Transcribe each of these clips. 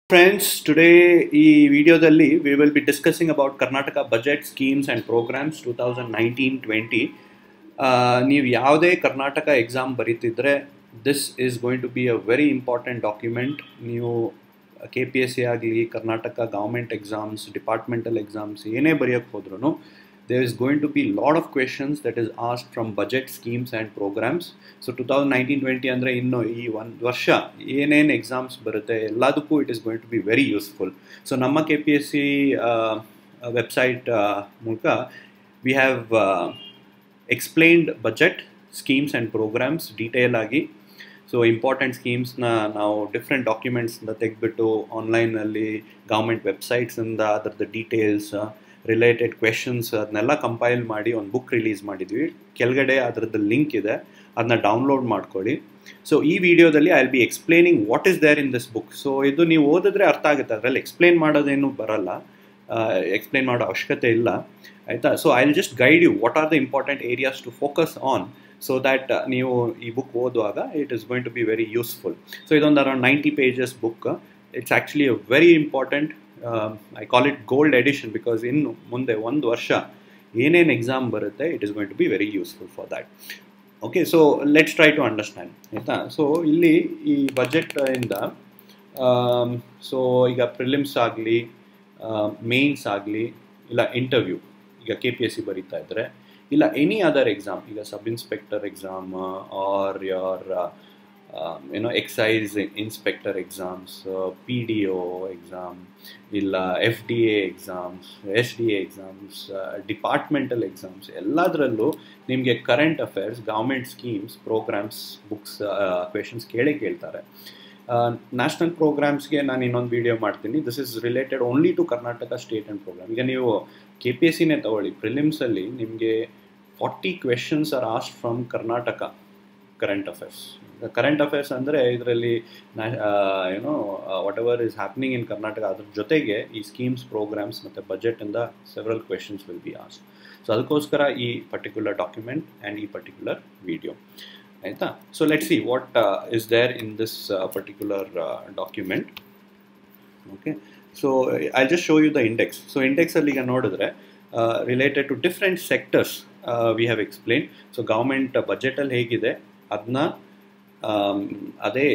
Friends today ಈ ವಿಡಿಯೋದಲ್ಲಿ we will be discussing about Karnataka budget schemes and programs two thousand nineteen twenty ನೀವು ಯಾವುದೇ Karnataka exam ಬರೀತಿದ್ರೆ this is going to be a very important document ನೀವು K P S C ಆಗಲಿ Karnataka government exams departmental exams ಏನೇ ಬರೆಯೋಕ್ಕೆ ಹೋದ್ರೂ there is going to be lot of questions that is ask from budget schemes and programs so two thousand nineteen twenty ಅಂದರೆ ಇನ್ನು ಈ ಒಂದು ವರ್ಷ ಏನೇನು ಎಕ್ಸಾಮ್ಸ್ ಬರುತ್ತೆ ಎಲ್ಲದಕ್ಕೂ it is going to be very useful so ನಮ್ಮ K P S C website ಮೂಲಕ we have explained budget schemes and programs detail ಆಗಿ ಸೊ ಇಂಪಾರ್ಟೆಂಟ್ ಸ್ಕೀಮ್ಸ್ನ ನಾವು ಡಿಫ್ರೆಂಟ್ ಡಾಕ್ಯುಮೆಂಟ್ಸ್ನ ತೆಗೆದ್ಬಿಟ್ಟು ಆನ್ಲೈನಲ್ಲಿ ಗೌರ್ಮೆಂಟ್ ವೆಬ್ಸೈಟ್ಸಿಂದ ಅದರದ್ದು ಡೀಟೇಲ್ಸ್ ರಿಲೇಟೆಡ್ ಕ್ವೆಶನ್ಸ್ ಅದನ್ನೆಲ್ಲ ಕಂಪೈಲ್ ಮಾಡಿ ಒಂದು ಬುಕ್ ರಿಲೀಸ್ ಮಾಡಿದ್ವಿ ಕೆಳಗಡೆ ಅದರದ್ದು ಲಿಂಕ್ ಇದೆ ಅದನ್ನ ಡೌನ್ಲೋಡ್ ಮಾಡ್ಕೊಳ್ಳಿ ಸೊ ಈ ವಿಡಿಯೋದಲ್ಲಿ I will be explaining what is there in this book so ಇದು ನೀವು ಓದಿದ್ರೆ ಅರ್ಥ ಆಗುತ್ತೆ ಅದರಲ್ಲಿ ಎಕ್ಸ್ಪ್ಲೇನ್ ಮಾಡೋದೇನು ಬರಲ್ಲ ಎಕ್ಸ್ಪ್ಲೇನ್ ಮಾಡೋ ಅವಶ್ಯಕತೆ ಇಲ್ಲ ಆಯಿತಾ so I will just guide you what are the important areas to focus on so that ನೀವು ಈ ಬುಕ್ ಓದುವಾಗ it is going to be very useful so ಇದೊಂದು around ninety pages book it's actually a very important I call it gold edition because ಇನ್ನು ಮುಂದೆ ಒಂದು ವರ್ಷ ಏನೇನು exam ಬರುತ್ತೆ it is going to be very useful for that okay so let's try to understand ಆಯಿತಾ so ಇಲ್ಲಿ ಈ budget ಇಂದ ಸೊ ಈಗ ಪ್ರಿಲಿಮ್ಸ್ ಆಗಲಿ ಮೇನ್ಸ್ ಆಗಲಿ ಇಲ್ಲ ಇಂಟರ್ವ್ಯೂ ಈಗ ಕೆ ಪಿ ಎಸ್ ಸಿ ಬರೀತಾ ಇದ್ದರೆ ಇಲ್ಲ ಎನಿ ಅದರ್ ಎಕ್ಸಾಮ್ ಈಗ sub inspector exam or your ಏನೋ excise inspector exams P D O exam ಇಲ್ಲ F D A exams S D A exams departmental exams ಎಲ್ಲದರಲ್ಲೂ ನಿಮಗೆ current affairs government schemes programs books questions ಕೇಳೇ ಕೇಳ್ತಾರೆ national ಪ್ರೋಗ್ರಾಮ್ಸ್ಗೆ ನಾನು ಇನ್ನೊಂದು ವಿಡಿಯೋ ಮಾಡ್ತೀನಿ this is related only to Karnataka state and program ಈಗ ನೀವು ಕೆ ಪಿ ಎಸ್ ಸಿನೇ ತಗೊಳ್ಳಿ ಪ್ರಿಲಿಮ್ಸಲ್ಲಿ ನಿಮಗೆ forty questions are asked from Karnataka current affairs current affairs ಅಂದರೆ ಇದರಲ್ಲಿ ಏನೋ whatever is happening in Karnataka ಅದ್ರ ಜೊತೆಗೆ ಈ ಸ್ಕೀಮ್ಸ್ ಪ್ರೋಗ್ರಾಮ್ಸ್ ಮತ್ತು ಬಜೆಟಿಂದ several questions will be asked so ಅದಕ್ಕೋಸ್ಕರ ಈ ಪರ್ಟಿಕ್ಯುಲರ್ ಡಾಕ್ಯುಮೆಂಟ್ ಆ್ಯಂಡ್ ಈ ಪರ್ಟಿಕ್ಯುಲರ್ ವಿಡಿಯೋ ಆಯಿತಾ so let see what is there in this particular document okay so I just show you the index so ಇಂಡೆಕ್ಸಲ್ಲಿ ಈಗ ನೋಡಿದ್ರೆ related to different sectors we have explain so government ಬಜೆಟಲ್ಲಿ ಹೇಗಿದೆ ಅದನ್ನ ಅದೇ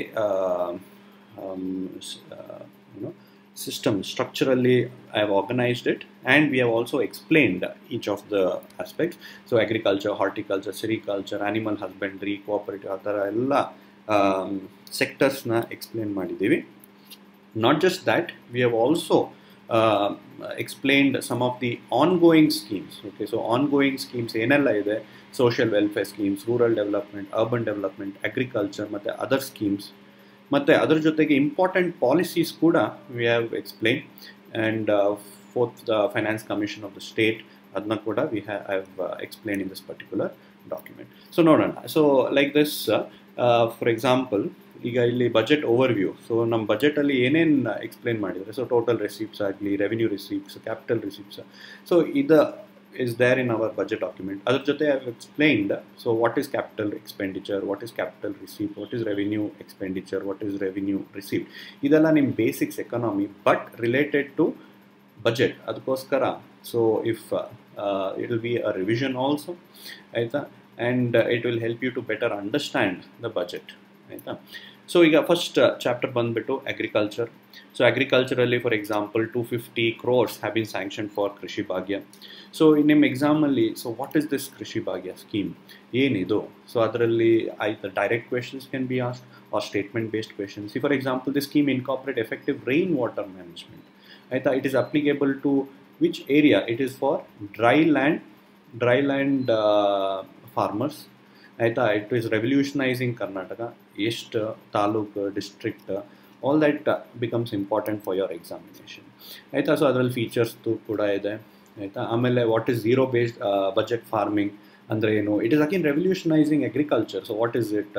YONO system structurally I have organized it and we have also explained each of the aspects so agriculture horticulture sericulture animal husbandry cooperative ಆ ಥರ ಎಲ್ಲ ಸೆಕ್ಟರ್ಸ್ನ explain ಮಾಡಿದ್ದೀವಿ not just that we have also explained some of the ongoing schemes okay so ongoing schemes ಏನೆಲ್ಲ ಇದೆ social welfare schemes rural development urban development agriculture ಮತ್ತು other schemes ಮತ್ತು ಅದರ ಜೊತೆಗೆ ಇಂಪಾರ್ಟೆಂಟ್ ಪಾಲಿಸೀಸ್ ಕೂಡ we have explain and fourth the finance commission of the state ಅದನ್ನ ಕೂಡ we have I have explain in this particular document so ನೋಡೋಣ so like this for example ಈಗ ಇಲ್ಲಿ ಬಜೆಟ್ ಓವರ್ ವ್ಯೂ ಸೊ ನಮ್ಮ ಬಜೆಟಲ್ಲಿ ಏನೇನು explain ಮಾಡಿದರೆ so total receipts ಆಗಲಿ revenue receipts capital receipts so ಇದು is there in our budget document. Other jothe I have explained. So what is capital expenditure? What is capital receipt? What is revenue expenditure? What is revenue receipt? ಇದೆಲ್ಲ ನಿಮ್ಮ basics economy but related to budget ಅದಕ್ಕೋಸ್ಕರ so if it will be a revision also ಆಯಿತಾ and it will help you to better understand the budget ಆಯಿತಾ so ಈಗ first chapter ಬಂದುಬಿಟ್ಟು agriculture so ಅಗ್ರಿಕಲ್ಚರಲ್ಲಿ for example two fifty crores have been sanction for Krishi Bhagya so ನಿಮ್ಮ ಎಕ್ಸಾಮಲ್ಲಿ so what is this ಕೃಷಿ ಭಾಗ್ಯ scheme ಏನಿದು ಸೊ ಅದರಲ್ಲಿ ಆಯ್ತು direct questions can be asked or statement based questions for example the scheme incorporate effective rain water management ಆಯಿತಾ it is applicable to which area it is for dry land dry land farmers ಆಯಿತಾ it is revolutionizing Karnataka ಎಷ್ಟು taluk district all that becomes important for your examination ಆಯಿತಾ so ಅದರಲ್ಲಿ ಫೀಚರ್ಸ್ದು ಕೂಡ ಇದೆ ಆಯಿತಾ ಆಮೇಲೆ what is zero based budget farming ಅಂದರೆ ಏನು it is again revolutionizing agriculture so what is it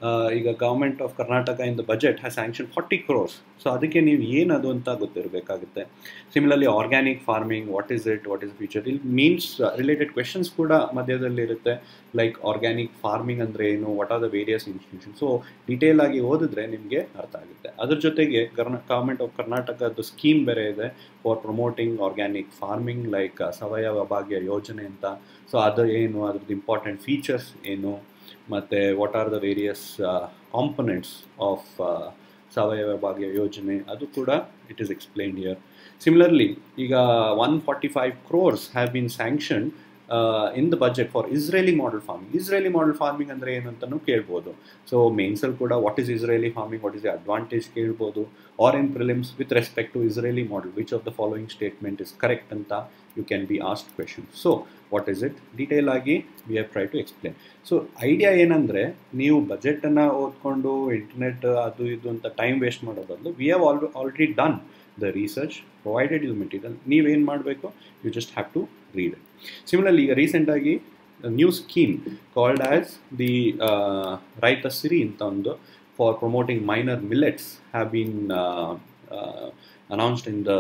ಈಗ government of Karnataka in the budget has sanction forty crores so ಅದಕ್ಕೆ ನೀವು ಏನದು ಅಂತ ಗೊತ್ತಿರಬೇಕಾಗುತ್ತೆ similarly organic farming what is it what is future ಇಲ್ಲಿ means related questions ಕೂಡ ಮಧ್ಯದಲ್ಲಿ ಇರುತ್ತೆ ಲೈಕ್ ಆರ್ಗ್ಯಾನಿಕ್ ಫಾರ್ಮಿಂಗ್ ಅಂದರೆ ಏನು what are the various institution so detail ಆಗಿ ಓದಿದ್ರೆ ನಿಮಗೆ ಅರ್ಥ ಆಗುತ್ತೆ ಅದ್ರ ಜೊತೆಗೆ ಕರ್ನಾ ಗೌರ್ಮೆಂಟ್ ಆಫ್ ಕರ್ನಾಟಕದ ಸ್ಕೀಮ್ ಬೇರೆ ಇದೆ for promoting organic farming like Savayava Bhagya ಯೋಜನೆ ಅಂತ ಸೊ ಅದು ಏನು ಅದ್ರದ್ದು ಇಂಪಾರ್ಟೆಂಟ್ ಫೀಚರ್ಸ್ ಏನು ಮತ್ತು what are the various components of Savayava Bhagya Yojane ಅದು ಕೂಡ it is explained here similarly ಈಗ one forty five crores have been sanction in the budget for Israeli model farming Israeli model farming ಅಂದರೆ ಏನಂತಲೂ ಕೇಳ್ಬೋದು ಸೊ ಮೇನ್ಸಲ್ಲಿ ಕೂಡ what is Israeli farming what is the advantage ಕೇಳ್ಬೋದು or in prelims with respect to Israeli model which of the following statement is correct ಅಂತ you can be asked question so what is it detail ಆಗಿ we have try to explain so idea ಏನಂದರೆ ನೀವು ಬಜೆಟನ್ನು ಓದ್ಕೊಂಡು internet ಅದು ಇದು ಅಂತ time waste ಮಾಡೋ ಬದಲು we have all already done the research provided you material ನೀವೇನು ಮಾಡಬೇಕು you just have to read it similarly ಈಗ ರೀಸೆಂಟಾಗಿ new scheme called as the Raitha Siri ಅಂತ ಒಂದು for promoting minor millets have been announced in the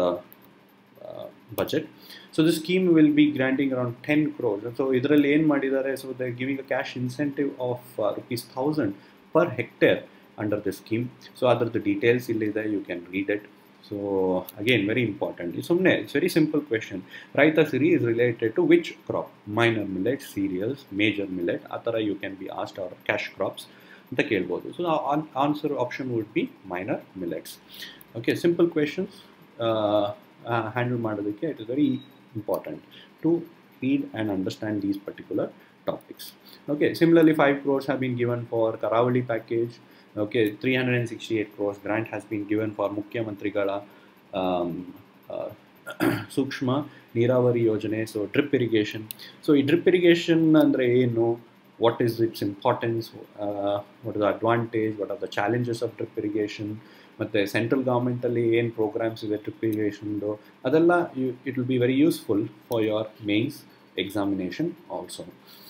budget so the scheme will be granting around ten crores so ಇದರಲ್ಲಿ ಏನು ಮಾಡಿದ್ದಾರೆ so the giving a cash incentive of rupees thousand per hectare under the scheme so ಅದರದ್ದು details ಇಲ್ಲಿದೆ you can read it so again very important ಸುಮ್ಮನೆ it's very simple question Raitha Siri is related to which crop minor millet cereals major millet ಆ ಥರ you can be asked our cash crops ಅಂತ ಕೇಳ್ಬೋದು so answer option would be minor millets okay simple questions handle ಮಾಡೋದಕ್ಕೆ it is very important to read and understand these particular topics. Okay, similarly, 5 crores have been given for Karavali package. Okay, 368 crores grant has been given for Mukhya Mantrigala um, uh, ಸೂಕ್ಷ್ಮ ನೀರಾವರಿ ಯೋಜನೆ so drip irrigation so ಈ drip irrigation ಅಂದರೆ ಏನು what is its importance what is the advantage what are the challenges of drip irrigation ಮತ್ತು central ಗೌರ್ಮೆಂಟಲ್ಲಿ ಏನು programs ಇದೆ ಡ್ರಿಪ್ ಇರಿಗೇಷನ್ದು ಅದೆಲ್ಲ you it will be very useful for your mains examination also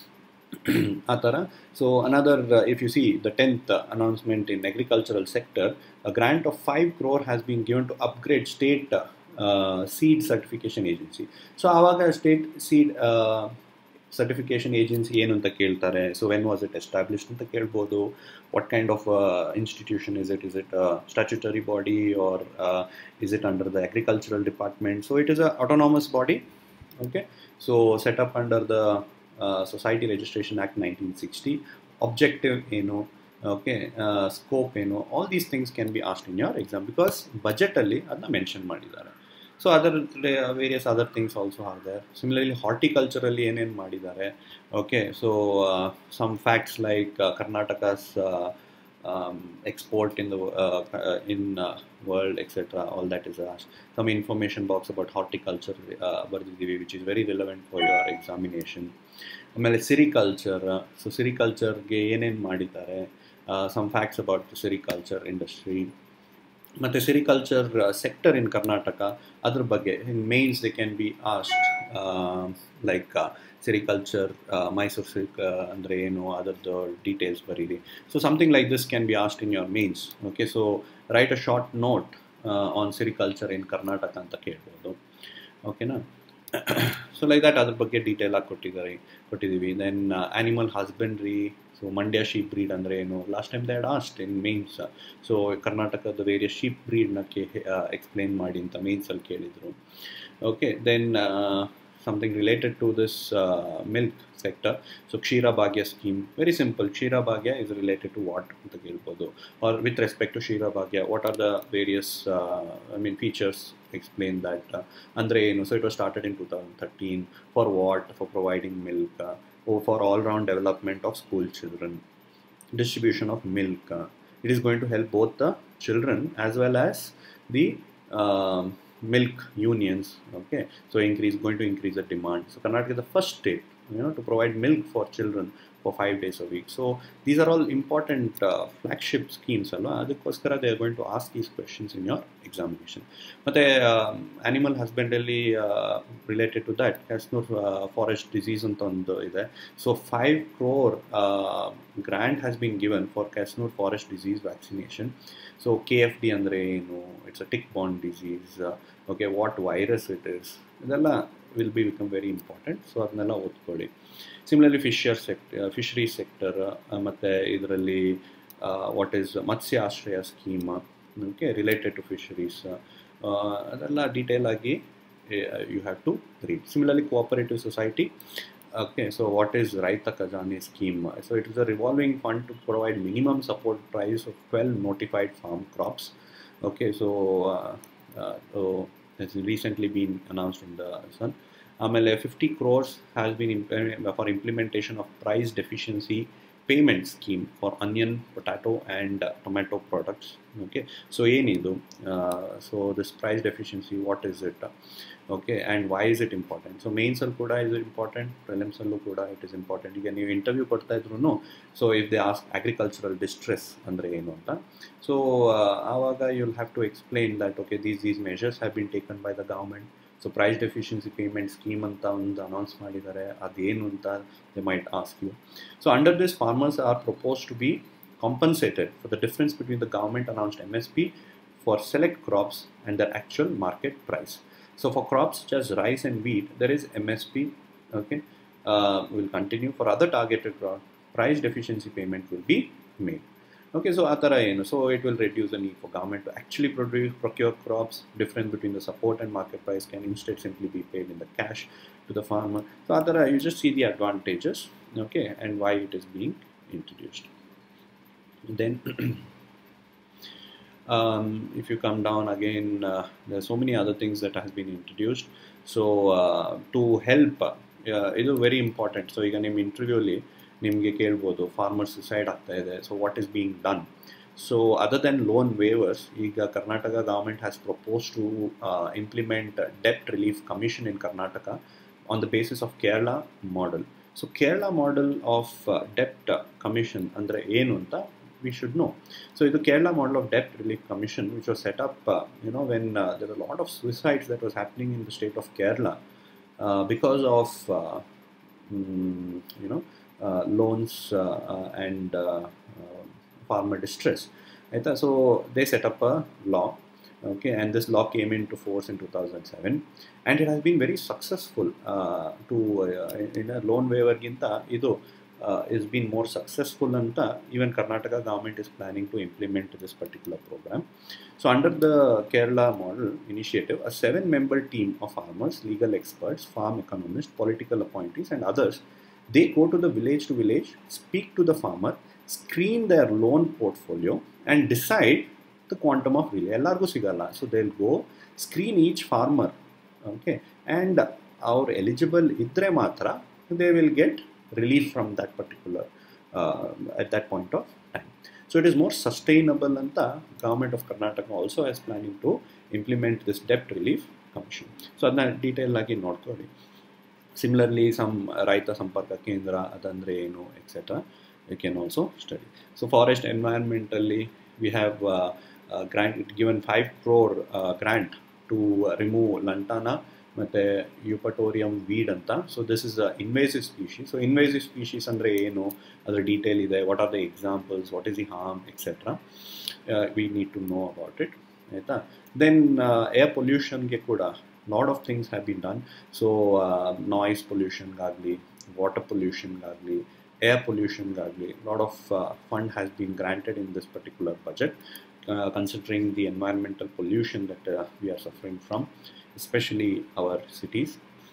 ಆ ಥರ so another if you see the tenth announcement in agricultural sector a grant of five crore has been given to upgrade state seed certification agency so ಆವಾಗ state seed certification agency ಏನು ಅಂತ ಕೇಳ್ತಾರೆ so when was it established ಅಂತ ಕೇಳ್ಬೋದು what kind of institution is it is it statutory body or is it under the agricultural department so it is a autonomous body okay so set up under the uh, society registration act 1960 objective you know okay uh, scope you know all these things can be asked in your exam because budget ಅಲ್ಲಿ ಅದನ್ನ mention ಮಾಡಿದ್ದಾರೆ so other various other things also are there similarly ಹಾರ್ಟಿಕಲ್ಚರಲ್ಲಿ ಏನೇನು ಮಾಡಿದ್ದಾರೆ okay so some facts like Karnataka's um, export in the uh, uh, in uh, world etc all that is asked some information box about horticulture uh, ಬರ್ದಿದ್ದೀವಿ which is very relevant for your examination ಆಮೇಲೆ sericulture so ಸಿರಿಕಲ್ಚರ್ಗೆ ಏನೇನು ಮಾಡಿದ್ದಾರೆ some facts about sericulture industry ಮತ್ತು sericulture sector in Karnataka ಅದ್ರ ಬಗ್ಗೆ in mains they can be asked like sericulture Mysore silk ಅಂದರೆ ಏನು ಅದರದ್ದು ಡೀಟೇಲ್ಸ್ ಬರೀರಿ so something like this can be asked in your mains okay so write a short note on sericulture in Karnataka ಅಂತ ಕೇಳ್ಬೋದು ಓಕೆನಾ so like that ಅದ್ರ ಬಗ್ಗೆ detail ಆಗಿ ಕೊಟ್ಟಿದ್ದಾರೆ ಕೊಟ್ಟಿದ್ದೀವಿ then animal husbandry so Mandya sheep breed ಅಂದರೆ ಏನು last time they'd asked in mains so ಕರ್ನಾಟಕದ ವೇರಿಯಸ್ ಶೀಪ್ ಬ್ರೀಡ್ನ ಕೇ ಎಕ್ಸ್ಪ್ಲೇನ್ ಮಾಡಿ ಅಂತ ಮೇನ್ಸಲ್ಲಿ ಕೇಳಿದರು okay then something related to this uh, milk sector. So Kshira Bhagya scheme, very simple. Kshira Bhagya is related to what ಅಂತ ಕೇಳ್ಬೋದು or with respect to Kshira Bhagya, what are the various uh, I mean features explain that uh, ಅಂದ್ರೆ ಏನು so it was started in 2013 for what for providing milk uh, or for all round development of school children distribution of milk uh, it is going to help both the children as well as the um, milk unions okay so increase going to increase the demand so karnataka is the first state you know to provide milk for children for five days a week so these are all important uh, flagship schemes ಅಲ್ವಾ ಅದಕ್ಕೋಸ್ಕರ they are going to ask these questions in your examination ಮತ್ತು animal ಹಸ್ಬೆಂಡಲ್ಲಿ related to that Kyasanur forest disease ಅಂತ ಒಂದು ಇದೆ so five crore grant has been given for Kyasanur forest disease vaccination so K F D ಅಂದರೆ ಏನು it's a tick ಬಾಂಡ್ disease okay what virus it is ಇದೆಲ್ಲ will be become very important so ಅದನ್ನೆಲ್ಲ ಓದ್ಕೊಳ್ಳಿ similarly fisher sector fishery sector ಮತ್ತು ಇದರಲ್ಲಿ what is Matsya Ashraya scheme okay related to fisheries ಅದೆಲ್ಲ detail ಆಗಿ you have to read similarly cooperative society okay so what is raita kazani scheme so it is a revolving fund to provide minimum support price of 12 notified farm crops okay so uh, uh, so has recently been announced in the sun ಆಮೇಲೆ fifty crores has been for implementation of price deficiency payment scheme for onion potato and tomato products okay so ಏನಿದು so this price deficiency what is it okay and why is it important so ಮೇನ್ಸಲ್ಲಿ ಕೂಡ is important ಪ್ರಿಲಿಮ್ಸಲ್ಲೂ ಕೂಡ it is important ಈಗ ನೀವು interview ಕೊಡ್ತಾ ಇದ್ರು so if they ask agricultural distress ಅಂದರೆ ಏನು ಅಂತ ಸೊ ಆವಾಗ you will have to explain that okay these these measures have been taken by the government so price deficiency payment scheme ಅಂತ ಒಂದು ಅನೌನ್ಸ್ ಮಾಡಿದ್ದಾರೆ ಅದೇನು ಅಂತ they might ask you so under this farmers are propose to be compensated for the difference between the government announced MSP for select crops and their actual market price. So for crops such as rice and wheat, there is MSP. Okay, uh, will continue. For other targeted crop, price deficiency payment will be made. Okay, so atara ಏನು so it will reduce the need for government to actually produce procure crops. Difference between the support and market price can instead simply be paid in the cash to the farmer. So atara you just see the advantages. Okay, and why it is being introduced. Then um, if you come down again, uh, there are so many other things that has been introduced. So uh, to help, uh, ಇದು very important so ಈಗ ನಿಮ್ಮ ಇಂಟರ್ವ್ಯೂಲಿ ನಿಮಗೆ ಕೇಳ್ಬೋದು farmer suicide ಆಗ್ತಾ ಇದೆ so what is being done so other then loan waivers ಈಗ Karnataka government has propose to implement ಡೆಪ್ಟ್ relief commission in Karnataka on the basis of Kerala model so Kerala model of ಡೆಪ್ಟ್ commission ಅಂದರೆ ಏನು ಅಂತ we should know. So the Kerala model of debt relief commission, which was set up, uh, you know, when uh, there were a lot of suicides that was happening in the state of Kerala uh, because of, mm, you know, loans and farmer distress. So they set up a law. Okay, and this law came into force in 2007, and it has been very successful to in a loan waiver ginta idu uh, is been more successful anta even karnataka government is planning to implement this particular program so under the kerala model initiative a seven member team of farmers legal experts farm economists political appointees and others they go to the village to village speak to the farmer screen their loan portfolio and decide the quantum of relief ಎಲ್ಲರಿಗೂ ಸಿಗಲ್ಲ so they will go screen each farmer okay and ಅವ್ರು eligible ಇದ್ದರೆ ಮಾತ್ರ they will get relief from that particular uh, at that point of time. So it is more sustainable and the government of Karnataka also is planning to implement this debt relief commission. So ಅದನ್ನ detail ಆಗಿ ನೋಡ್ಕೊಳ್ಳಿ similarly some Raitha Samparka Kendra ಅದಂದರೆ ಏನು etcetera you can also study so forest ಎನ್ವೈರ್ಮೆಂಟಲ್ಲಿ we have grant given five crore grant to remove lantana ಮತ್ತು eupatorium weed ಅಂತ so this is a invasive species so invasive species ಅಂದರೆ ಏನು ಅದರ ಡೀಟೇಲ್ ಇದೆ what are the examples what is the harm etcetera we need to know about it ಆಯಿತಾ then air ಪೊಲ್ಯೂಷನ್ಗೆ ಕೂಡ Lad of things have been done so noise ಪೊಲ್ಯೂಷನ್ಗಾಗಲಿ water ಪೊಲ್ಯೂಷನ್ಗಾಗಲಿ air ಪೊಲ್ಯೂಷನ್ಗಾಗಲಿ lot of fund has been granted in this particular budget considering the environmental pollution that we are suffering from especially our cities.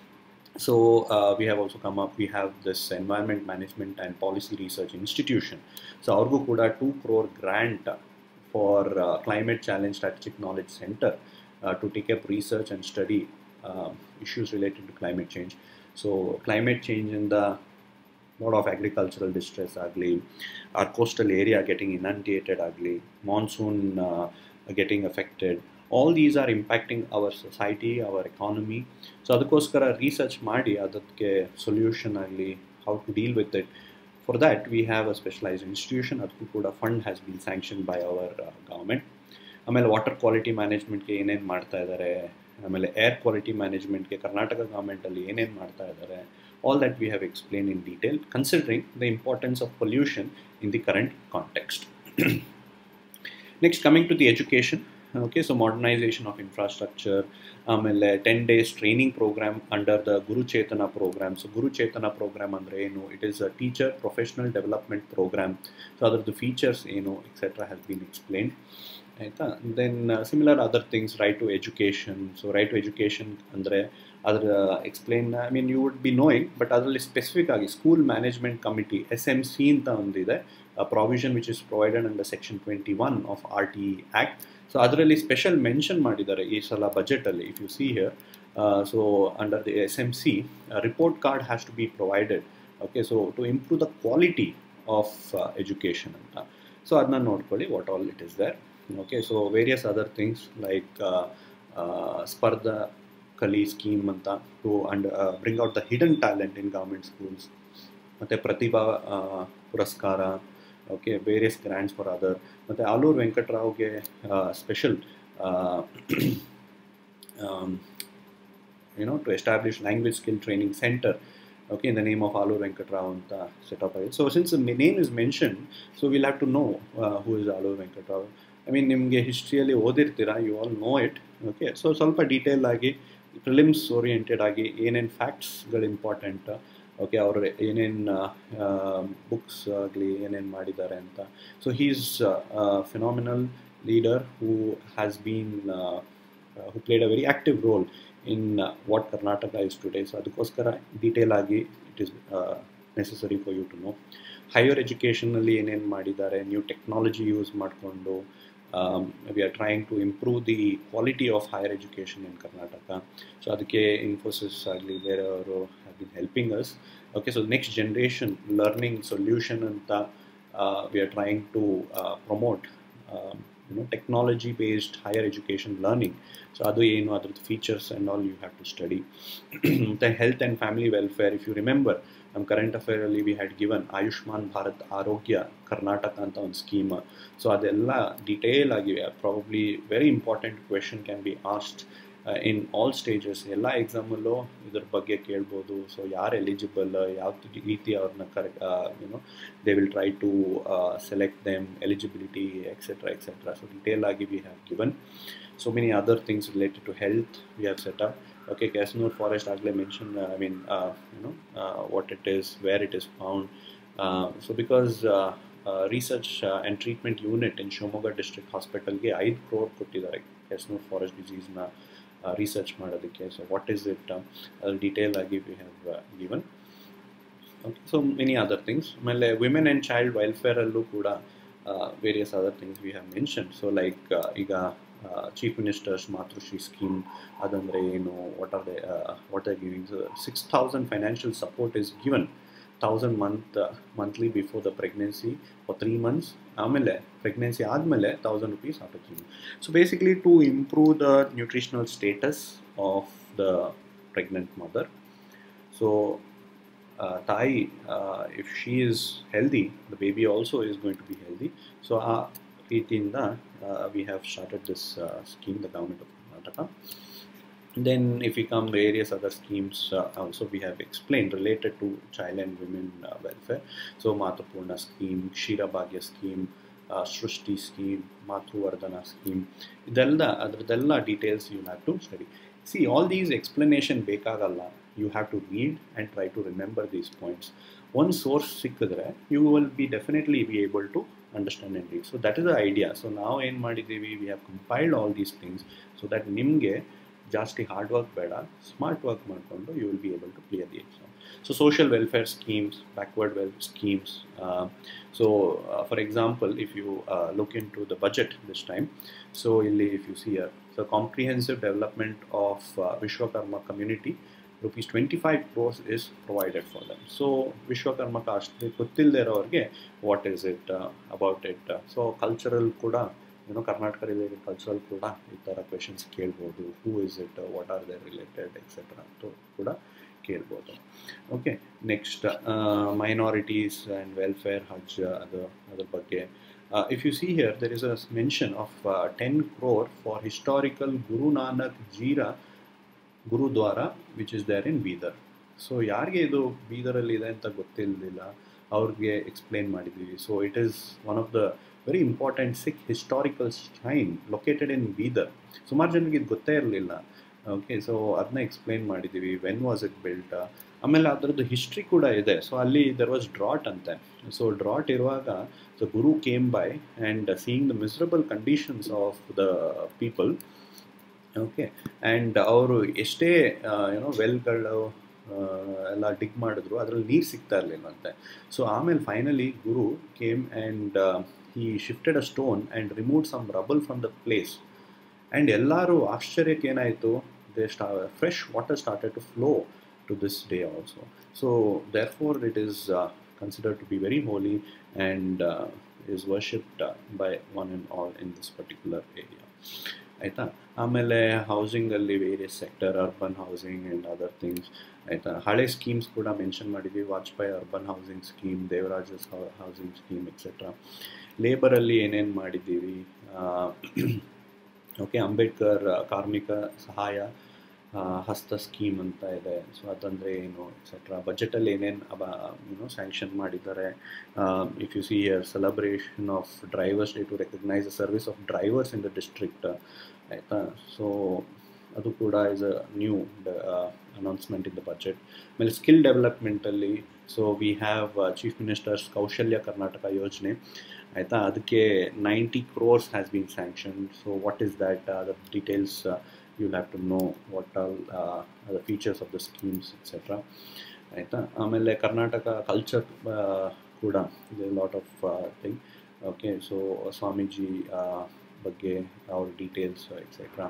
So uh, we have also come up, we have this Environment Management and Policy Research Institution. So our Kuda 2 crore grant for uh, Climate Challenge Strategic Knowledge Center uh, to take up research and study issues related to climate change. So climate change in the lot of agricultural distress ugly, our coastal area getting inundated ugly, monsoon getting affected, all these are impacting our society our economy so ಅದಕ್ಕೋಸ್ಕರ research ಮಾಡಿ ಅದಕ್ಕೆ solution ಆಗಲಿ how to deal with it for that we have a specialized institution ಅದಕ್ಕೂ ಕೂಡ fund has been sanction by our government ಆಮೇಲೆ water quality ಮ್ಯಾನೇಜ್ಮೆಂಟ್ಗೆ ಏನೇನು ಮಾಡ್ತಾ ಇದ್ದಾರೆ ಆಮೇಲೆ ಏರ್ ಕ್ವಾಲಿಟಿ ಮ್ಯಾನೇಜ್ಮೆಂಟ್ಗೆ ಕರ್ನಾಟಕ ಗೌರ್ಮೆಂಟಲ್ಲಿ ಏನೇನು ಮಾಡ್ತಾ ಇದ್ದಾರೆ all that we have explain in detail considering the importance of pollution in the current context next coming to the education okay so modernization of infrastructure ಆಮೇಲೆ ten days training program under the Guruchetana program so Guruchetana program ಅಂದರೆ ಏನು it is a teacher professional development program so ಅದರದ್ದು features ಏನು etcetera has been explain ಆಯಿತಾ then similar other things right to education so right to education ಅಂದರೆ ಅದರ explain I mean you would be knowing but ಅದರಲ್ಲಿ specific ಆಗಿ school management committee S M C ಅಂತ ಒಂದಿದೆ provision which is provided under section twenty one of R T act so ಅದರಲ್ಲಿ special mention ಮಾಡಿದ್ದಾರೆ ಈ ಸಲ ಬಜೆಟಲ್ಲಿ if you see here so under the S M C report card has to be provided okay so to improve the quality of education ಅಂತ so ಅದನ್ನ ನೋಡ್ಕೊಳ್ಳಿ what all it is there okay so various other things like Spardha Kali scheme ಅಂತ to and bring out the hidden talent in government schools ಮತ್ತು Pratibha Puraskara okay various grants for other ಮತ್ತು ಆಲೂರು ವೆಂಕಟರಾವ್ಗೆ special you know to establish language skill training centre okay in the name of Alur Venkatrao ಅಂತ set up ಆಗಿದೆ so since name is mention so will have to know who is Alur Venkatrao I mean ನಿಮಗೆ ಹಿಸ್ಟ್ರಿಯಲ್ಲಿ ಓದಿರ್ತೀರಾ you all know it okay so ಸ್ವಲ್ಪ detail ಆಗಿ prelims oriented ಆಗಿ ಏನೇನು ಫ್ಯಾಕ್ಟ್ಸ್ಗಳು important okay ಅವರು ಏನೇನು ಬುಕ್ಸ್ ಆಗಲಿ ಏನೇನು ಮಾಡಿದ್ದಾರೆ ಅಂತ so he's phenomenal leader who has been who played a very active role in what Karnataka is today so ಅದಕ್ಕೋಸ್ಕರ ಡೀಟೇಲ್ ಆಗಿ it is necessary for you to know higher ಎಜುಕೇಷನಲ್ಲಿ ಏನೇನು ಮಾಡಿದ್ದಾರೆ ನ್ಯೂ ಟೆಕ್ನಾಲಜಿ ಯೂಸ್ ಮಾಡಿಕೊಂಡು we are trying to improve the quality of higher education in Karnataka so ಅದಕ್ಕೆ ಇನ್ಫೋಸಿಸ್ ಆಗಲಿ ಬೇರೆಯವರು have been helping us okay so next generation learning solution ಅಂತ V are trying to promote you know technology based higher education learning so adu ಏನು ಅದ್ರದ್ದು features and all you have to study ಮತ್ತು health and family welfare if you remember ನಮ್ಮ current ಅಫೇರಲ್ಲಿ we had given Ayushman Bharat Arogya Karnataka ಅಂತ ಒಂದು scheme so ಅದೆಲ್ಲ detail ಆಗಿವೆ probably very important question can be asked in all stages ಎಲ್ಲ ಎಕ್ಸಾಮಲ್ಲೂ ಇದ್ರ ಬಗ್ಗೆ ಕೇಳ್ಬೋದು ಸೊ ಯಾರು ಎಲಿಜಿಬಲ್ ಯಾವ ರೀತಿ ಅವ್ರನ್ನ correct you know they will try to select them eligibility etcetera etcetera so detail ಆಗಿ we have given so many other things related to health we have set up okay Kyasanur forest ಆಗಲೇ mention I mean you know what it is where it is found so because research and treatment unit in Shivamogga district ಹಾಸ್ಪಿಟಲ್ಗೆ ಐದು ಕ್ರೋರ್ ಕೊಟ್ಟಿದ್ದಾರೆ Kyasanur forest ಡಿಸೀಸ್ನ research ಮಾಡೋದಕ್ಕೆ so what is it ಅದು detail ಆಗಿ we have given okay so many other things ಆಮೇಲೆ women and child ವೆಲ್ಫೇರಲ್ಲೂ ಕೂಡ various other things we have mention so like ಈಗ ಚೀಫ್ ಮಿನಿಸ್ಟರ್ಸ್ ಮಾತೃಶ್ರೀ ಸ್ಕೀಮ್ ಅದಂದರೆ ಏನು what are the what are giving six thousand financial support is given thousand month monthly before the pregnancy for three months ಆಮೇಲೆ pregnancy ಆದಮೇಲೆ thousand rupees after three so basically to improve the nutritional status of the pregnant mother so ತಾಯಿ if she is healthy the baby also is going to be healthy so ಆ ರೀತಿಯಿಂದ we have started this scheme the government of Karnataka then if we come various other schemes uh, also we have explained related to child and women uh, welfare so matapurna scheme kshira bhagya scheme uh, Srishti scheme Matruvardhana scheme ಇದೆಲ್ಲ ಅದರದ್ದೆಲ್ಲ details you have to study see all these explanation ಬೇಕಾಗಲ್ಲ you have to read and try to remember these points ಒಂದು source ಸಿಕ್ಕಿದ್ರೆ you will be definitely be able to understand and read so that is the idea so ನಾವು ಏನು ಮಾಡಿದ್ದೀವಿ we have compiled all these things so that ನಿಮಗೆ ಜಾಸ್ತಿ hard work ಬೇಡ smart work ಮಾಡಿಕೊಂಡು you will B able to clear the exam so social welfare schemes backward well schemes so for example if you look into the budget this time so ಇಲ್ಲಿ if you see uh so comprehensive development of Vishwakarma community rupees twenty five crores is provided for them so ವಿಶ್ವಕರ್ಮಕ್ಕೆ ಅಷ್ಟು ಗೊತ್ತಿಲ್ಲದೆ ಇರೋರಿಗೆ what is it about it so cultural ಕೂಡ you know Karnataka related cultural ಕೂಡ ಈ ಥರ questions ಕೇಳ್ಬೋದು who is it what are they related etcetera ಅಂತ ಕೂಡ ಕೇಳ್ಬೋದು okay next minorities and welfare Haj ಅದು ಅದ್ರ ಬಗ್ಗೆ if you see here there is a mention of ten crore for historical Guru Nanak Jhira Gurudwara which is there in Bidar so ಯಾರಿಗೆ ಇದು ಬೀದರಲ್ಲಿ ಇದೆ ಅಂತ ಗೊತ್ತಿರಲಿಲ್ಲ ಅವ್ರಿಗೆ ಎಕ್ಸ್ಪ್ಲೇನ್ ಮಾಡಿದ್ದೀವಿ so it is one of the very important Sikh historical shrine located in Bidar ಸುಮಾರು ಜನರಿಗೆ ಇದು ಗೊತ್ತೇ ಇರಲಿಲ್ಲ ಓಕೆ ಸೊ ಅದನ್ನ ಎಕ್ಸ್ಪ್ಲೇನ್ ಮಾಡಿದ್ದೀವಿ ವೆನ್ ವಾಸ್ ಇಟ್ ಬಿಲ್ಟ್ ಆಮೇಲೆ ಅದರದ್ದು ಹಿಸ್ಟ್ರಿ ಕೂಡ ಇದೆ ಸೊ ಅಲ್ಲಿ ದೆರ್ ವಾಸ್ ಡ್ರಾಟ್ ಅಂತೆ ಸೊ ಡ್ರಾಟ್ ಇರುವಾಗ so Guru came by and seeing the miserable conditions of the people okay and ಅವರು ಎಷ್ಟೇ ಏನೋ ವೆಲ್ಗಳು ಎಲ್ಲ ಡಿಗ್ ಮಾಡಿದ್ರು ಅದರಲ್ಲಿ ನೀರು ಸಿಗ್ತಾ ಇರಲಿಲ್ಲಂತೆ ಸೊ ಆಮೇಲೆ finally Guru came and he shifted a stone and remove some rubble from the place and ಎಲ್ಲರೂ ಆಶ್ಚರ್ಯಕ್ಕೆ ಏನಾಯಿತು ದೇ ಸ್ಟಾ fresh water started to flow to this day also so therefore it is considered to be very holy and is worshipped by one and all in this particular area ಆಯಿತಾ ಆಮೇಲೆ ಹೌಸಿಂಗಲ್ಲಿ various sector urban housing and other things ಆಯಿತಾ ಹಳೆ schemes ಕೂಡ mention ಮಾಡಿದ್ವಿ Vajpayee urban housing scheme Devaraj Urs housing scheme etcetera ಲೇಬರಲ್ಲಿ ಏನೇನು ಮಾಡಿದ್ದೀವಿ ಓಕೆ ಅಂಬೇಡ್ಕರ್ ಕಾರ್ಮಿಕ ಸಹಾಯ ಹಸ್ತ ಸ್ಕೀಮ್ ಅಂತ ಇದೆ ಸೊ ಅದಂದರೆ ಏನು ಎಕ್ಸೆಟ್ರಾ ಬಜೆಟಲ್ಲಿ ಏನೇನು ಅಬ ಯುನೋ ಸ್ಯಾಂಕ್ಷನ್ ಮಾಡಿದ್ದಾರೆ if you see year celebration of drivers day to recognise the service of drivers in the district ಆಯಿತಾ ಸೊ ಅದು ಕೂಡ is a new announcement in the budget ಆಮೇಲೆ ಸ್ಕಿಲ್ ಡೆವಲಪ್ಮೆಂಟಲ್ಲಿ so we have chief minister's Kaushalya Karnataka Yojane ಆಯಿತಾ ಅದಕ್ಕೆ ninety crores has been sanction so what is that the details you'll have to know what all uh, the features of the schemes etc ಆಯಿತಾ ಆಮೇಲೆ Karnataka culture ಕೂಡ ಇದೆ lot of thing okay so Swamiji ಬಗ್ಗೆ ಅವ್ರ details etcetera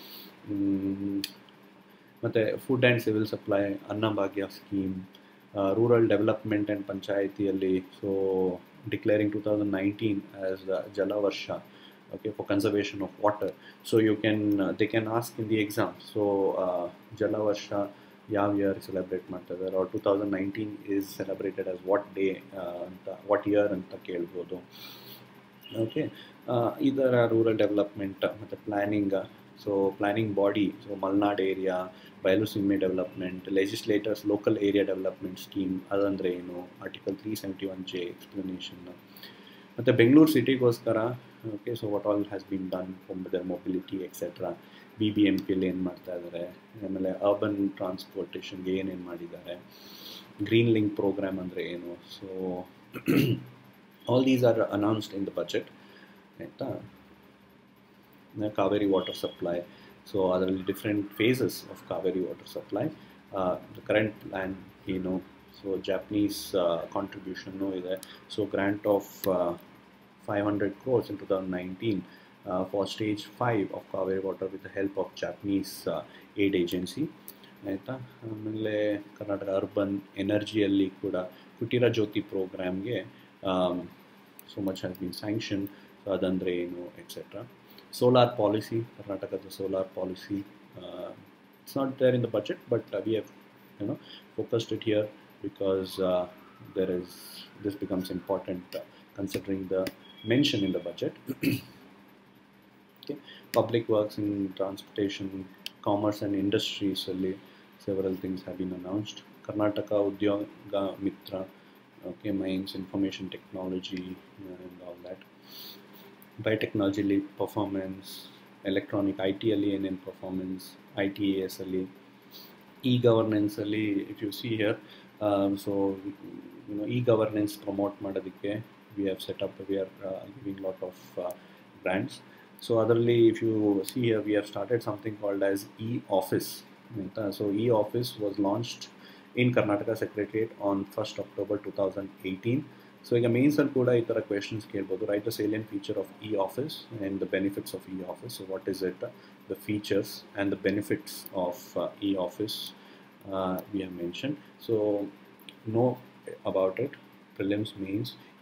ಮತ್ತು food and civil supply Annabhagya scheme rural development and ಪಂಚಾಯಿತಿಯಲ್ಲಿ so declaring two thousand nineteen as Jalavarsha okay for conservation of water so you can uh, they can ask in the exam so uh, jalavarsha ಯಾವ year celebrate ಮಾಡ್ತಾ ಇದ್ದಾರೆ two thousand nineteen is celebrated as what day ಅಂತ what year ಅಂತ ಕೇಳ್ಬೋದು okay ಇದರ rural development ಮತ್ತು planning so planning body so Malnad area Bayaluseeme development legislators local area development scheme ಅದಂದರೆ ಏನು article three seventy one J explanation ಮತ್ತು ಬೆಂಗಳೂರು ಸಿಟಿಗೋಸ್ಕರ okay so what all has been done for their mobility etcetera B B M P ಏನು ಮಾಡ್ತಾ ಇದ್ದಾರೆ ಆಮೇಲೆ urban ಟ್ರಾನ್ಸ್ಪೋರ್ಟೇಷನ್ಗೆ ಏನೇನು ಮಾಡಿದ್ದಾರೆ ಗ್ರೀನ್ ಲಿಂಕ್ ಪ್ರೋಗ್ರಾಮ್ ಅಂದರೆ ಏನು so all these are announced in the budget ಆಯಿತಾ ಕಾವೇರಿ ವಾಟರ್ ಸಪ್ಲೈ ಸೊ ಅದರಲ್ಲಿ different phases of Kaveri water supply the current plan ಏನು ಸೊ ಜಾಪನೀಸ್ ಕಾಂಟ್ರಿಬ್ಯೂಷನ್ನು ಇದೆ so grant of five hundred crores in two thousand nineteen for stage five of Kaveri water with the help of Japanese aid agency ಆಯಿತಾ ಆಮೇಲೆ Karnataka urban ಎನರ್ಜಿಯಲ್ಲಿ ಕೂಡ ಕುಟೀರ ಜ್ಯೋತಿ ಪ್ರೋಗ್ರಾಮ್ಗೆ so much has been sanction so ಅದಂದರೆ ಏನು etcetera solar policy ಕರ್ನಾಟಕದ solar policy it's not there in the budget but we have you know focused it here because uh, there is this becomes important uh, considering the mention in the budget okay public works in transportation commerce and industries only several things have been announced karnataka udyoga mitra okay mines information technology and all that biotechnology leap performance electronic IT ಅಲ್ಲಿ ಏನೇನು performance I T S ಅಲ್ಲಿ e governance ಅಲ್ಲಿ if you see here so you know e governance promote ಮಾಡೋದಕ್ಕೆ we have set up we are giving lot of brands so ಅದರಲ್ಲಿ if you see here we have started something called as e office ಅಂತ so e office was launched in Karnataka secretariat on first October two thousand eighteen so ಈಗ ಮೇನ್ಸಲ್ಲಿ ಕೂಡ ಈ ಥರ questions ಕೇಳ್ಬೋದು right the salient feature of e office and the benefits of e office so what is it the features and the benefits of e office we have mention so know about it prelims means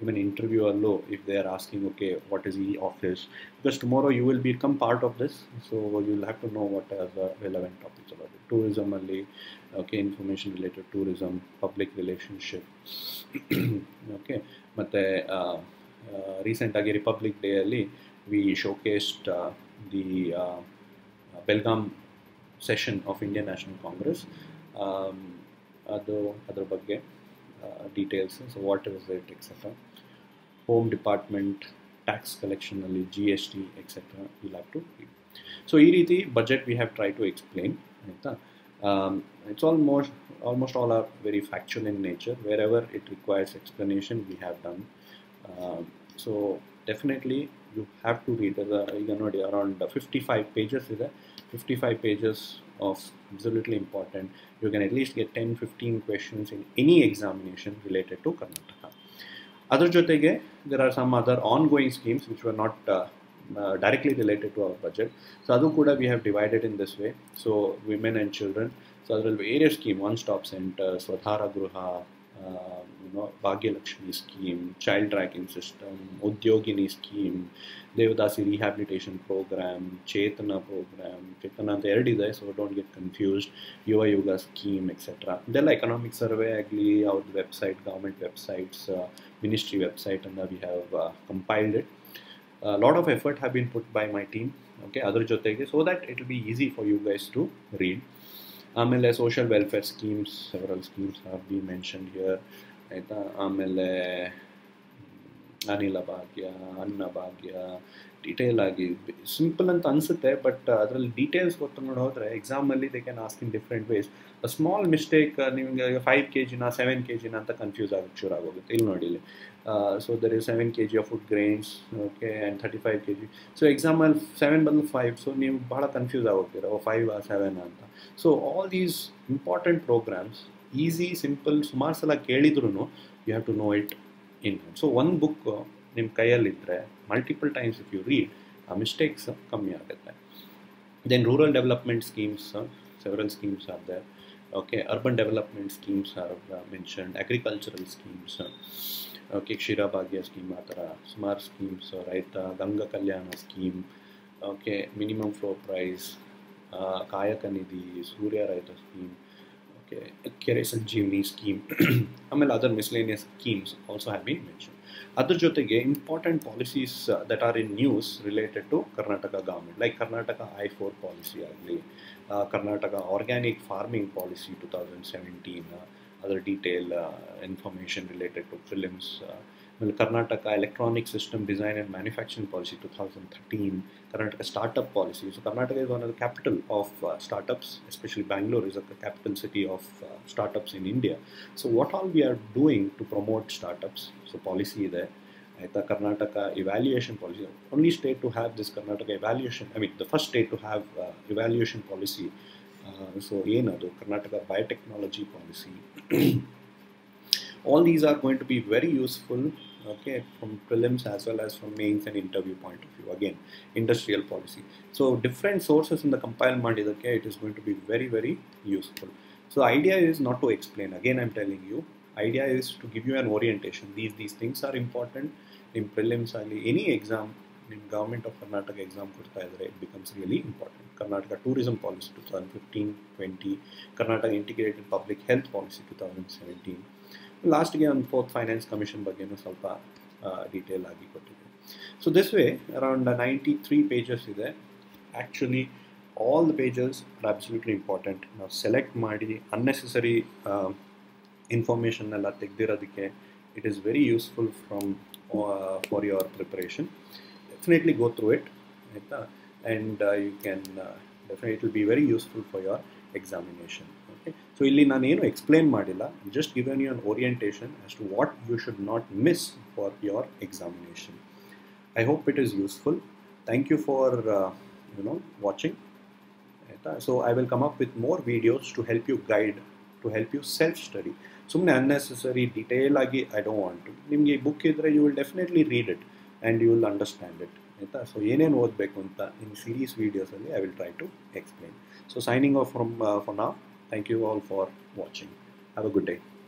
even interview allo if they are asking okay what is e-office because tomorrow you will become part of this so you'll have to know what are the relevant topics about it tourism ಅಲ್ಲಿ okay information related tourism public relationship okay ಮತ್ತೆ ರೀಸೆಂಟಾಗಿ republic day ಅಲ್ಲಿ we showcased the Belgaum session of Indian National Congress ಅದು ಅದ್ರ ಬಗ್ಗೆ details so what is it etcetera home department tax ಕಲೆಕ್ಷನಲ್ಲಿ G S T etcetera will have to so ಈ ರೀತಿ budget we have try to explain ಆಯಿತಾ it's almost almost all are very factual in nature wherever it requires explanation we have done so definitely you have to read ಈಗ ನೋಡಿ around fifty five pages ಇದೆ fifty five pages of absolutely important. You can at least get 10 15 questions in any examination related to Karnataka. Other jotege, there are some other ongoing schemes which were not uh, uh, directly related to our budget. So, adu kuda we have divided in this way. So, women and children. So, there will be various scheme, one stop center, Swadhara Gruha, uh, you know, Bhagya Lakshmi scheme, child tracking system, Udyogini scheme, devadasi rehabilitation program Chetana program Chetana ಅಂತ ಎರಡಿದೆ so don't get confused Yuva Yuga scheme etcetera ಇದೆಲ್ಲ economic survey ಆಗಲಿ ಅವ್ರದ್ದು website government websites ministry ವೆಬ್ಸೈಟನ್ನು we have compiled it lot of effort have been put by my team okay ಅದ್ರ ಜೊತೆಗೆ so that it will be easy for you guys to read ಆಮೇಲೆ social welfare schemes several schemes have be mention here ಆಯಿತಾ ಆಮೇಲೆ ಅನಿಲ ಭಾಗ್ಯ ಅನ್ನ ಭಾಗ್ಯ detail ಆಗಿ ಸಿಂಪಲ್ ಅಂತ ಅನಿಸುತ್ತೆ ಬಟ್ ಅದರಲ್ಲಿ ಡೀಟೇಲ್ಸ್ ಗೊತ್ತು ಹೋದರೆ ಎಕ್ಸಾಮಲ್ಲಿ they can ask in different ways a small mistake ನಿಮಗೆ ಫೈವ್ ಕೆ ಜಿನ ಸೆವೆನ್ ಕೆ ಜಿನ ಅಂತ ಕನ್ಫ್ಯೂಸ್ ಆಗೋಕ್ಕೆ ಶುರು ಆಗೋಗುತ್ತೆ ಇಲ್ಲಿ ನೋಡಿ ಇಲ್ಲಿ so there is seven K G of food grains okay and thirty five K G so ಎಕ್ಸಾಮಲ್ಲಿ ಸೆವೆನ್ ಬದಲು ಫೈವ್ ಸೊ ನೀವು ಭಾಳ ಕನ್ಫ್ಯೂಸ್ ಆಗೋಗ್ತೀರ ಓ ಫೈವ್ ಆ ಸೆವೆನ್ ಅಂತ so all these important programs easy simple ಸುಮಾರು ಸಲ ಕೇಳಿದ್ರು you have to know it in so ಒಂದು ಬುಕ್ ನಿಮ್ಮ ಕೈಯಲ್ಲಿದ್ದರೆ multiple times if you read ಆ ಮಿಸ್ಟೇಕ್ಸ್ ಕಮ್ಮಿ ಆಗುತ್ತೆ then rural development schemes several schemes are there okay urban development schemes are uh, mentioned agricultural schemes uh, okay ಕ್ಷೀರ ಭಾಗ್ಯ scheme ಆ ಥರ ಸುಮಾರು schemes Raitha Ganga Kalyana scheme okay minimum flow price Kayaka Nidhi Surya Raitha scheme okay Kere Sanjeevini scheme ಆಮೇಲೆ other miscellaneous schemes also have been mention ಅದ್ರ ಜೊತೆಗೆ important policies that are in news related to Karnataka government like Karnataka I four policy ಆಗಲಿ Karnataka organic farming policy two thousand seventeen ಅದರ detail information related to films ಆಮೇಲೆ Karnataka electronic system design and manufacturing policy two thousand thirteen Karnataka startup policy so Karnataka is one of the capital of startups especially Bangalore is a capital city of startups in India so what all we are doing to promote startups so policy ಇದೆ ಆಯಿತಾ Karnataka evaluation policy only state to have this Karnataka evaluation I mean the first state to have evaluation policy so ಏನದು Karnataka biotechnology policy all these are going to be very useful okay from prelims as well as from mains and interview point of view again industrial policy so different sources in the compile ಮಾಡಿದಕ್ಕೆ it is going to be very very useful so idea is not to explain again i'm telling you idea is to give you an orientation these these things are important in prelims ali any exam in government of karnataka exam ಕೊಡ್ತಾ ಇದ್ರೆ it becomes really important karnataka tourism policy 2015 20 karnataka integrated public health policy 2017 ಲಾಸ್ಟ್ಗೆ ಒಂದು fourth finance commission ಬಗ್ಗೆನೂ ಸ್ವಲ್ಪ detail ಆಗಿ ಕೊಟ್ಟಿದೆ so this way around ninety three pages ಇದೆ actually all the pages are absolutely important ನಾವು ಸೆಲೆಕ್ಟ್ ಮಾಡಿ unnecessary ಇನ್ಫಾರ್ಮೇಷನ್ನೆಲ್ಲ ತೆಗೆದಿರೋದಕ್ಕೆ it is very useful from for your preparation definitely go through it ಆಯಿತಾ and you can definite will be very useful for your examination okay so ಇಲ್ಲಿ ನಾನೇನು explain ಮಾಡಿಲ್ಲ just given you an orientation as to what you should not miss for your examination I hope it is useful thank you for you know watching ಆಯಿತಾ so I will come up with more videos to help you guide to help you self study ಸುಮ್ಮನೆ unnecessary detail ಆಗಿ I don't want to ನಿಮಗೆ ಈ book ಇದ್ದರೆ you will definitely read it and you will understand it ಆಯಿತಾ so ಏನೇನು ಓದಬೇಕು ಅಂತ in series ವೀಡಿಯೋಸಲ್ಲಿ I will try to explain so signing off from for ನಾವ್ Thank you all for watching. Have a good day.